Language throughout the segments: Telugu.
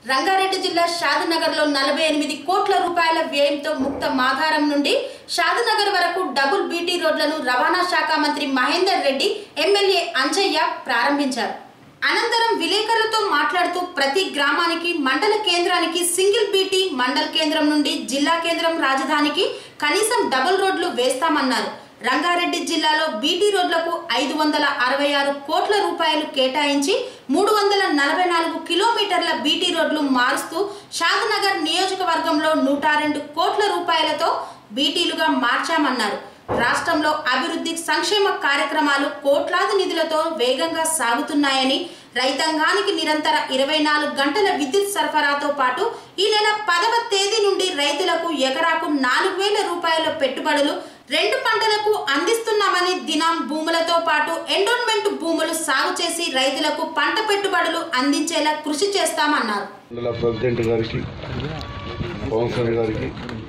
రంగారెడ్డి జిల్లా షాద్నగర్ లో నలభై ఎనిమిది కోట్ల రూపాయల వ్యయంతో ముక్త మాధారం నుండి షాద్నగర్ వరకు డబుల్ బీటీ రోడ్లను రవాణా శాఖ మంత్రి మహేందర్ రెడ్డి ఎమ్మెల్యే అంజయ్య ప్రారంభించారు అనంతరం విలేకరులతో మాట్లాడుతూ ప్రతి గ్రామానికి మండల కేంద్రానికి సింగిల్ బీటీ మండల కేంద్రం నుండి జిల్లా కేంద్రం రాజధానికి కనీసం డబుల్ రోడ్లు వేస్తామన్నారు రంగారెడ్డి జిల్లాలో బీటీ రోడ్లకు ఐదు వందల అరవై ఆరు కోట్ల రూపాయలు కేటాయించి మూడు వందల నలభై నాలుగు కిలోమీటర్ల బీటీ రోడ్లు మారుస్తూ షాద్నగర్ నియోజకవర్గంలో నూట రెండు కోట్ల రూపాయలతో బీటీలుగా మార్చామన్నారు రాష్ట్రంలో అభివృద్ధి సంక్షేమ కార్యక్రమాలు కోట్లాది నిధులతో వేగంగా సాగుతున్నాయని రైతాంగానికి నిరంతర ఇరవై నాలుగు గంటల విద్యుత్ సరఫరాతో పాటు ఈ నెల పదవ తేదీ నుండి రైతులకు ఎకరాకు నాలుగు వేల రూపాయల పెట్టుబడులు రెండు పంటలకు అందిస్తున్నామని దినాం భూములతో పాటు ఎండోన్మెంట్ భూములు సాగు చేసి రైతులకు పంట పెట్టుబడులు అందించేలా కృషి చేస్తామన్నారు మండల ప్రెసిడెంట్ గారికి పవన్ కళ్యాణ్ గారికి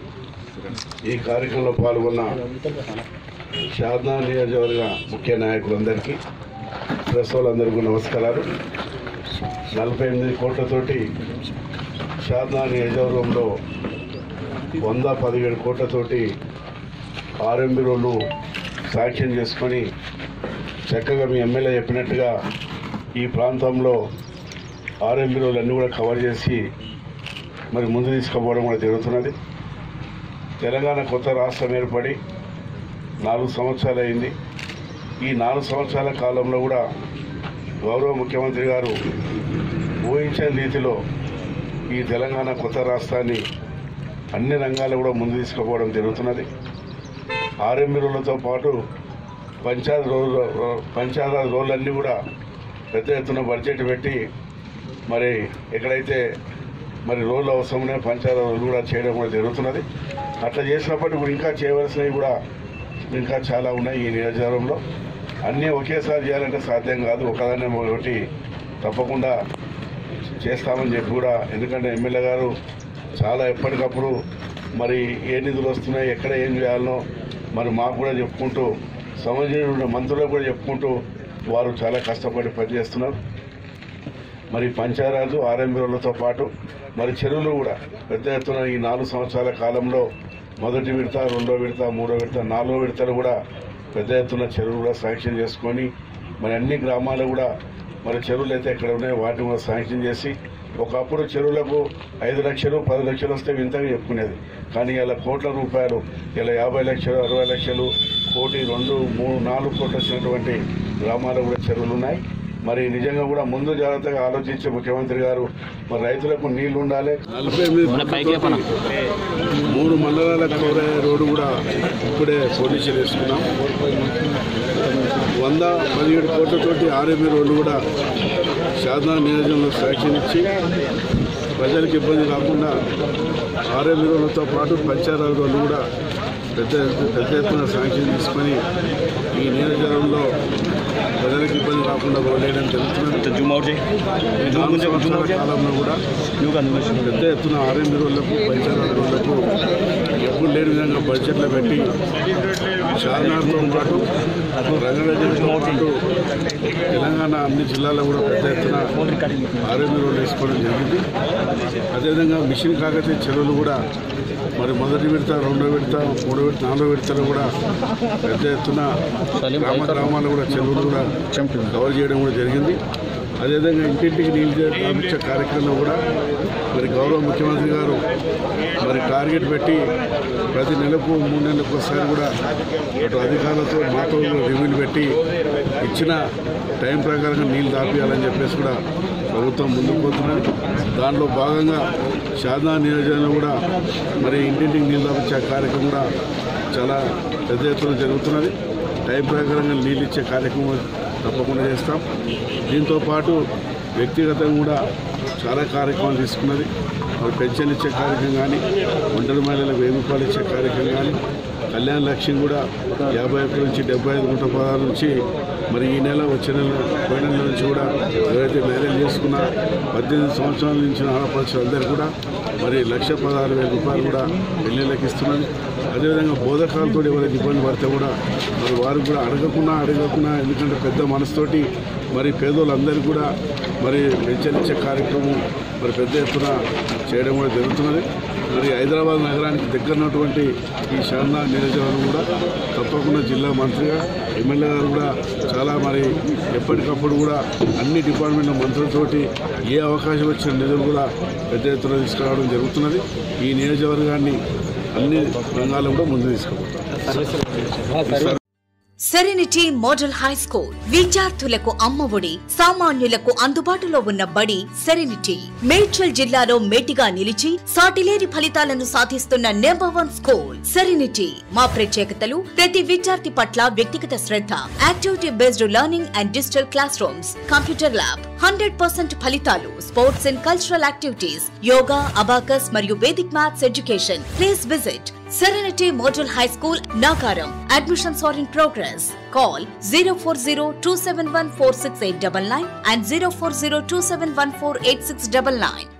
ఈ కార్యక్రమంలో పాల్గొన్న షాద్నా నియోజకవర్గ ముఖ్య నాయకులందరికీ ప్రెస్ వాళ్ళందరికీ నమస్కారాలు నలభై ఎనిమిది కోట్లతోటి షాద్నా నియోజకవర్గంలో వంద పదిహేడు కోట్లతోటి ఆర్ఎంబి రోడ్లు శాంక్షన్ చేసుకొని చక్కగా మీ ఎమ్మెల్యే చెప్పినట్టుగా ఈ ప్రాంతంలో ఆర్ఎంబి రోడ్లు అన్నీ కూడా కవర్ చేసి మరి ముందు తీసుకుపోవడం కూడా జరుగుతున్నది తెలంగాణ కొత్త రాష్ట్రం ఏర్పడి నాలుగు సంవత్సరాలు అయింది ఈ నాలుగు సంవత్సరాల కాలంలో కూడా గౌరవ ముఖ్యమంత్రి గారు ఊహించని రీతిలో ఈ తెలంగాణ కొత్త రాష్ట్రాన్ని అన్ని రంగాల్లో కూడా ముందు తీసుకుపోవడం జరుగుతున్నది ఆర్ఎంబి రోడ్లతో పాటు పంచాయత్ రోజు పంచాయత్ రోజులన్నీ కూడా పెద్ద ఎత్తున బడ్జెట్ పెట్టి మరి ఎక్కడైతే మరి రోడ్లు అవసరమే పంచాయతీ రోజులు కూడా చేయడం కూడా జరుగుతున్నది అట్లా చేసినప్పటికీ కూడా ఇంకా చేయవలసినవి కూడా ఇంకా చాలా ఉన్నాయి ఈ నియోజకవర్గంలో అన్నీ ఒకేసారి చేయాలంటే సాధ్యం కాదు ఒకదాన్ని ఒకటి తప్పకుండా చేస్తామని చెప్పి కూడా ఎందుకంటే ఎమ్మెల్యే గారు చాలా ఎప్పటికప్పుడు మరి ఏ నిధులు వస్తున్నాయి ఎక్కడ ఏం చేయాలనో మరి మాకు కూడా చెప్పుకుంటూ సంబంధించిన మంత్రులకు కూడా చెప్పుకుంటూ వారు చాలా కష్టపడి పనిచేస్తున్నారు మరి పంచాయరాజు ఆర్ఎంబి రోడ్లతో పాటు మరి చెరువులు కూడా పెద్ద ఎత్తున ఈ నాలుగు సంవత్సరాల కాలంలో మొదటి విడత రెండో విడత మూడో విడత నాలుగో విడతలు కూడా పెద్ద ఎత్తున చెరువులు కూడా శాంక్షన్ చేసుకొని మరి అన్ని గ్రామాలు కూడా మరి చెరువులు అయితే ఎక్కడ ఉన్నాయో వాటిని కూడా శాంక్షన్ చేసి ఒకప్పుడు చెరువులకు ఐదు లక్షలు పది లక్షలు వస్తే వింతగా చెప్పుకునేది కానీ ఇలా కోట్ల రూపాయలు ఇలా యాభై లక్షలు అరవై లక్షలు కోటి రెండు మూడు నాలుగు కోట్లు వచ్చినటువంటి గ్రామాలు కూడా చెరువులు ఉన్నాయి మరి నిజంగా కూడా ముందు జాగ్రత్తగా ఆలోచించే ముఖ్యమంత్రి గారు మరి రైతులకు నీళ్లు ఉండాలి నలభై ఎనిమిది మూడు మండలాల కవర్ అయ్యే రోడ్డు కూడా ఇప్పుడే పోలీసులు వేసుకున్నాం వంద పదిహేడు కోట్లతోటి ఆర్ఎంఈ రోడ్లు కూడా శారదా నియోజకంలో శాంక్షన్ ఇచ్చి ప్రజలకు ఇబ్బంది కాకుండా ఆర్ఎంఈ రోడ్లతో పాటు పంచాయతీ రోడ్లు కూడా పెద్ద పెద్ద ఎత్తున శాంక్షన్ తీసుకొని ఈ నియోజకవర్గంలో ప్రజలకు ఇబ్బంది కాకుండా రోడ్లు వేయడం జరుగుతున్నది జూమ్ అవుట్ చేయి ఈ నాలుగు సంవత్సరాల కాలంలో కూడా నువ్వు కాదు పెద్ద ఎత్తున ఆర్ఎంబి రోడ్లకు పంచాయతీ రోడ్లకు ఎప్పుడు లేని విధంగా బడ్జెట్లో పెట్టి షార్నార్తో పాటు రంగారెడ్డితో పాటు తెలంగాణ అన్ని జిల్లాల్లో కూడా పెద్ద ఎత్తున ఆర్ఎంబి రోడ్లు వేసుకోవడం జరిగింది అదేవిధంగా మిషన్ కాకతీయ చెరువులు కూడా మరి మొదటి విడత రెండో విడత మూడో విడత నాలుగో విడతలు కూడా పెద్ద ఎత్తున గ్రామ గ్రామాలు కూడా చెరువులు కూడా కవర్ చేయడం కూడా జరిగింది అదేవిధంగా ఇంటింటికి నీళ్ళు తాపించే కార్యక్రమం కూడా మరి గౌరవ ముఖ్యమంత్రి గారు మరి టార్గెట్ పెట్టి ప్రతి నెలకు మూడు నెలలకు ఒకసారి కూడా అటు అధికారులతో మాతో రివ్యూలు పెట్టి ఇచ్చిన టైం ప్రకారంగా నీళ్ళు తాపియాలని చెప్పేసి కూడా ప్రభుత్వం ముందుకు పోతున్నది దాంట్లో భాగంగా శారదా నియోజకవర్గంలో కూడా మరి ఇంటింటికి నీళ్ళు తాపించే కార్యక్రమం కూడా చాలా పెద్ద ఎత్తున జరుగుతున్నది టైం ప్రకారంగా నీళ్ళు ఇచ్చే కార్యక్రమం తప్పకుండా చేస్తాం దీంతో పాటు వ్యక్తిగతంగా కూడా చాలా కార్యక్రమాలు తీసుకున్నది మరి పెన్షన్ ఇచ్చే కార్యక్రమం కానీ ఒంటరి మహిళలకు వెయ్యి రూపాయలు ఇచ్చే కార్యక్రమం కానీ కళ్యాణ లక్ష్యం కూడా యాభై ఒక్క నుంచి డెబ్బై ఐదు నూట పదహారు నుంచి మరి ఈ నెల వచ్చే నెల పోయిన నెల నుంచి కూడా ఎవరైతే మ్యారేజ్ చేసుకున్నా పద్దెనిమిది సంవత్సరాల నుంచి ఆడపడుచు అందరూ కూడా మరి లక్ష పదహారు వేల రూపాయలు కూడా పెళ్ళిళ్ళకి ఇస్తున్నది అదేవిధంగా బోధకాలతో ఎవరైతే ఇబ్బంది పడితే కూడా మరి వారు కూడా అడగకుండా అడగకుండా ఎందుకంటే పెద్ద మనసుతోటి మరి పేదోళ్ళందరూ కూడా మరి వెచ్చనిచ్చే కార్యక్రమం మరి పెద్ద ఎత్తున చేయడం కూడా జరుగుతున్నది మరి హైదరాబాద్ నగరానికి దగ్గరన్నటువంటి ఈ శారదా నియోజకవర్గం కూడా తప్పకుండా జిల్లా మంత్రిగా ఎమ్మెల్యే గారు కూడా చాలా మరి ఎప్పటికప్పుడు కూడా అన్ని డిపార్ట్మెంట్ల మంత్రులతోటి ఏ అవకాశం వచ్చిన నిధులు కూడా పెద్ద ఎత్తున తీసుకురావడం జరుగుతున్నది ఈ నియోజకవర్గాన్ని అన్ని రంగాల్లో కూడా ముందు తీసుకుపోతాం సెరెనిటీ మోడల్ హై స్కూల్ విద్యార్థులకు అమ్మఒడి సామాన్యులకు అందుబాటులో ఉన్న బడి సెరెనిటీ మేడ్చల్ జిల్లాలో మేటిగా నిలిచి సాటిలేని ఫలితాలను సాధిస్తున్న నెంబర్ వన్ స్కూల్ సెరెనిటీ మా ప్రత్యేకతలు ప్రతి విద్యార్థి పట్ల వ్యక్తిగత శ్రద్ధ activity based learning and digital class rooms computer lab hundred percent ఫలితాలు sports and cultural activities yoga abacus మరియు Vedic maths education please visit Serenity Model High School, Nagaram. Admissions are in progress. Call 040 and 040 271 48699